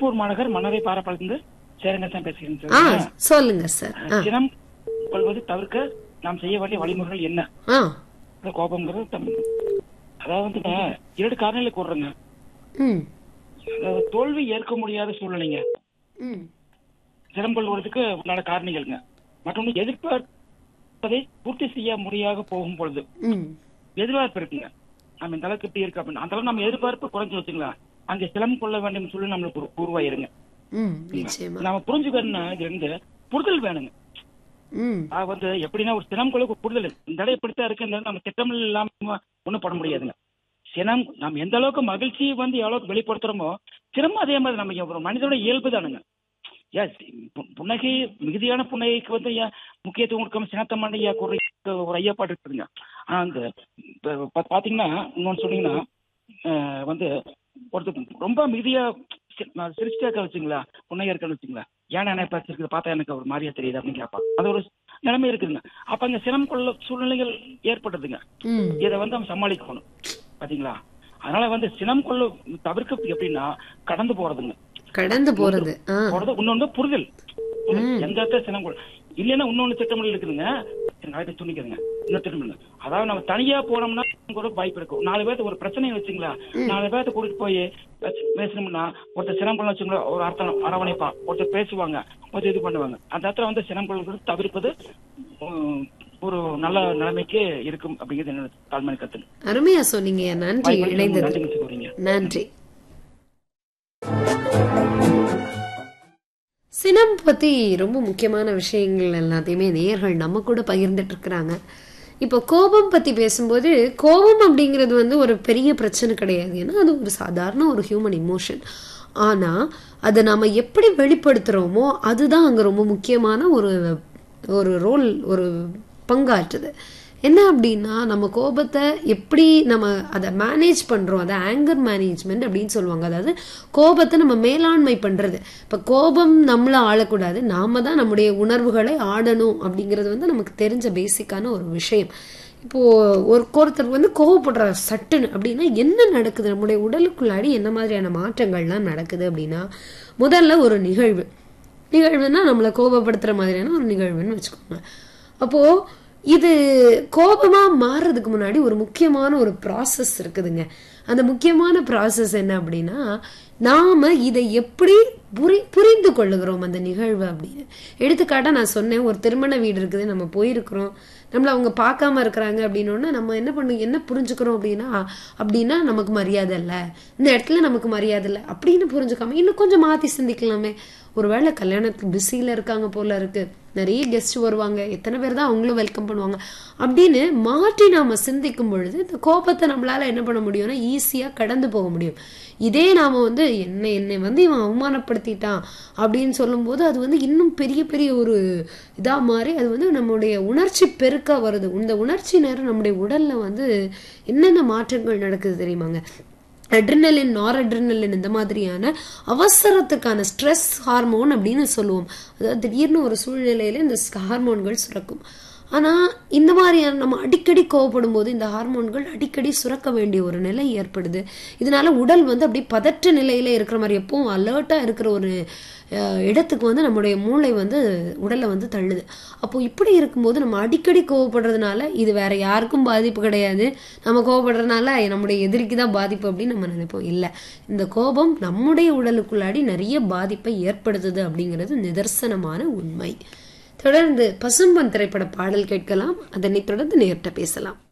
திருப்பூர் மாநகர் மன்னரை பாரப்பாளத்திலிருந்து சேரங்கத்தான் பேசுகிறேன் ஆ சார் சொல்லுங்க சார் ஆ சினம் கொள்வது தவிர்க்க நாம் செய்ய வேண்டிய வழிமுறைகள் என்ன ஆ இந்த கோபம்ங்கிறது தம்- அதாவது வந்துங்க இரண்டு காரணங்களை கூறுறேங்க ம் அதாவது தோல்வி ஏற்க முடியாத சூழ்நிலைங்க ம் சினம் கொள்வதற்கு உண்டான காரணிகள்ங்க மற்றொன்று எதிர்பார்ப்பதை பூர்த்தி செய்ய முடியாத போகும் பொழுது ம் எதிர்பார்ப்பு இருக்குங்க நம்ம இந்த அளவுக்கு இப்படி இருக்கு அப்படின்னு அந்த அளவுக்கு நம்ம எதிர்பார்ப்பு குறைஞ்சு வச்சுங்களா அங்க சிலம் கொள்ள வேண்டும் சொல்லி நம்மளுக்கு ஒரு உருவாயிருங்க ம் நிச்சயமா நம்ம புரிஞ்சுக்கணும்னா இது வந்து புரிதல் வேணுங்க ம் அது வந்து எப்படின்னா ஒரு சினம் கொள்ள ஒரு புரிதல் இந்த இடம் இப்படித்தான் இருக்கு இந்த இடம் நம்ம திட்டமில் இல்லாம ஒண்ணும் பண்ண முடியாதுங்க சினம் நம்ம எந்த அளவுக்கு மகிழ்ச்சியை வந்து எவ்வளவுக்கு வெளிப்படுத்துறோமோ சிரமம் அதே மாதிரி நம்ம ஒரு மனிதனோட இயல்பு தானுங்க ஏன் பு- புன்னகை மிகுதியான புன்னகைக்கு வந்து ஏன் முக்கியத்துவம் கொடுக்காம சினத்தமான ஐயா ஒரு ஒரு ஐயாப்பாடு இருக்குதுங்க ஆனா அந்த இப்ப பா- பாத்தீங்கன்னா இன்னொன்னு சொன்னீங்கன்னா அஹ், வந்து ஒருத்தர் ரொம்ப மிகுதியா சி- நான் சிரிச்சுட்டே இருக்க வச்சுங்களா புன்னகை இருக்கன்னு வச்சுங்களா ஏன் நினைப்பா இருக்குது பார்த்தா எனக்கு ஒரு மாதிரியா தெரியுது அப்படின்னு கேட்பான் அது ஒரு நிலைமை இருக்குதுங்க அப்ப அங்க சினம் கொள்ள சூழ்நிலைகள் ஏற்படுதுங்க ம் இதை வந்து அவன் சமாளிக்கணும் பாத்தீங்களா அதனால வந்து சினம் கொள்ள தவிர்க்க எப்படின்னா கடந்து போறதுங்க கடந்து போறது ஆ போறது இன்னொன்று புரிதல் புரிதல். எந்த இடத்துல சினம் கொள்ள இல்லைன்னா இன்னொன்னு திட்டமிடல் இருக்குதுங்க சரி, நாளைக்கு துணிக்கிறதுங்க இன்னொரு திட்டமிடல் அதாவது நம்ம தனியா போனோம்னா கூட வாய்ப்பு இருக்கும் நாலு பேர்த்து ஒரு பிரச்சனை வச்சுங்களா நாலு பேர்த்த கூட்டிட்டு போய் பேச- பேசணும்னா ஒருத்தர் சினம் கொள்ள வச்சுங்களா ஒரு அர்த்தம் அரவணைப்பா ஒருத்தர் பேசுவாங்க ஒருத்தர் இது பண்ணுவாங்க அந்த இடத்துல வந்து சினம் கொள்வது தவிர்ப்பது உம், ஒரு நல்ல நிலைமைக்கு இருக்கும் அப்படிங்கிறது என்னோட தாழ்மை கருத்து அருமையா சொன்னீங்க நன்றி இணைந்தது நன்றிங்க சொல்றீங்க நன்றி சினம் பத்தி ரொம்ப முக்கியமான விஷயங்கள் எல்லாத்தையுமே நேயர்கள் நம்ம கூட பகிர்ந்துட்டு இருக்கிறாங்க இப்போ கோபம் பத்தி பேசும்போது கோபம் அப்படிங்கிறது வந்து ஒரு பெரிய பிரச்சனை கிடையாது ஏன்னா அது ஒரு சாதாரண ஒரு ஹியூமன் இமோஷன் ஆனா அதை நாம எப்படி வெளிப்படுத்துறோமோ அதுதான் அங்க ரொம்ப முக்கியமான ஒரு ஒரு ரோல் ஒரு பங்காற்றுது என்ன அப்படின்னா நம்ம கோபத்தை எப்படி நம்ம அதை மேனேஜ் பண்றோம் அதை ஆங்கர் மேனேஜ்மெண்ட் அப்படின்னு சொல்லுவாங்க அதாவது கோபத்தை நம்ம மேலாண்மை பண்றது இப்ப கோபம் நம்மள ஆளக்கூடாது நாம தான் நம்முடைய உணர்வுகளை ஆடணும் அப்படிங்கிறது வந்து நமக்கு தெரிஞ்ச பேசிக்கான ஒரு விஷயம் இப்போ ஒரு ஒருத்தர் வந்து கோவப்படுற சட்டுன்னு அப்படின்னா என்ன நடக்குது நம்முடைய உடலுக்குள்ளாடி என்ன மாதிரியான மாற்றங்கள்லாம் நடக்குது அப்படின்னா முதல்ல ஒரு நிகழ்வு நிகழ்வுன்னா நம்மளை கோபப்படுத்துற மாதிரியான ஒரு நிகழ்வுன்னு வச்சுக்கோங்க அப்போ இது கோபமா மாறுறதுக்கு முன்னாடி ஒரு முக்கியமான ஒரு ப்ராசஸ் இருக்குதுங்க அந்த முக்கியமான ப்ராசஸ் என்ன அப்படின்னா நாம இதை எப்படி புரி புரிந்து கொள்ளுகிறோம் அந்த நிகழ்வு அப்படின்னு எடுத்துக்காட்டா நான் சொன்னேன் ஒரு திருமண வீடு இருக்குது நம்ம போயிருக்கிறோம் நம்மள அவங்க பார்க்காம இருக்கிறாங்க அப்படின்னோடனே நம்ம என்ன பண்ணு என்ன புரிஞ்சுக்கிறோம் அப்படின்னா அப்படின்னா நமக்கு மரியாதை இல்லை இந்த இடத்துல நமக்கு மரியாதை இல்லை அப்படின்னு புரிஞ்சுக்காம இன்னும் கொஞ்சம் மாத்தி சிந்திக்கலாமே ஒருவேளை கல்யாணத்துக்கு பிஸியில் இருக்காங்க போல இருக்கு நிறைய கெஸ்ட் வருவாங்க எத்தனை பேர் தான் அவங்களும் வெல்கம் பண்ணுவாங்க அப்படின்னு மாற்றி நாம சிந்திக்கும் பொழுது இந்த கோபத்தை நம்மளால என்ன பண்ண முடியும்னா ஈஸியா கடந்து போக முடியும் இதே நாம வந்து என்னை என்னை வந்து இவன் அவமானப்படுத்திட்டான் அப்படின்னு சொல்லும்போது அது வந்து இன்னும் பெரிய பெரிய ஒரு இதா மாறி அது வந்து நம்முடைய உணர்ச்சி பெருக்கா வருது இந்த உணர்ச்சி நேரம் நம்முடைய உடல்ல வந்து என்னென்ன மாற்றங்கள் நடக்குது தெரியுமாங்க அட்ரினலின் நார் அட்ரினலின் இந்த மாதிரியான அவசரத்துக்கான ஸ்ட்ரெஸ் ஹார்மோன் அப்படின்னு சொல்லுவோம் அதாவது திடீர்னு ஒரு சூழ்நிலையில இந்த ஹார்மோன்கள் சுரக்கும் ஆனா இந்த மாதிரியான நம்ம அடிக்கடி கோவப்படும் போது இந்த ஹார்மோன்கள் அடிக்கடி சுரக்க வேண்டிய ஒரு நிலை ஏற்படுது இதனால உடல் வந்து அப்படியே பதற்ற நிலையில இருக்கிற மாதிரி எப்பவும் அலர்ட்டா இருக்கிற ஒரு அஹ், இடத்துக்கு வந்து நம்முடைய மூளை வந்து உடலை வந்து தள்ளுது அப்போ இப்படி இருக்கும்போது நம்ம அடிக்கடி கோவப்படுறதுனால இது வேற யாருக்கும் பாதிப்பு கிடையாது நம்ம கோவப்படுறதுனால நம்முடைய எதிரிக்கு தான் பாதிப்பு அப்படின்னு நம்ம நினைப்போம் இல்லை இந்த கோபம் நம்முடைய உடலுக்குள்ளாடி நிறைய பாதிப்பை ஏற்படுத்துது அப்படிங்கிறது நிதர்சனமான உண்மை தொடர்ந்து பசும்பன் திரைப்பட பாடல் கேட்கலாம் அதனைத் தொடர்ந்து நேர்கிட்ட பேசலாம்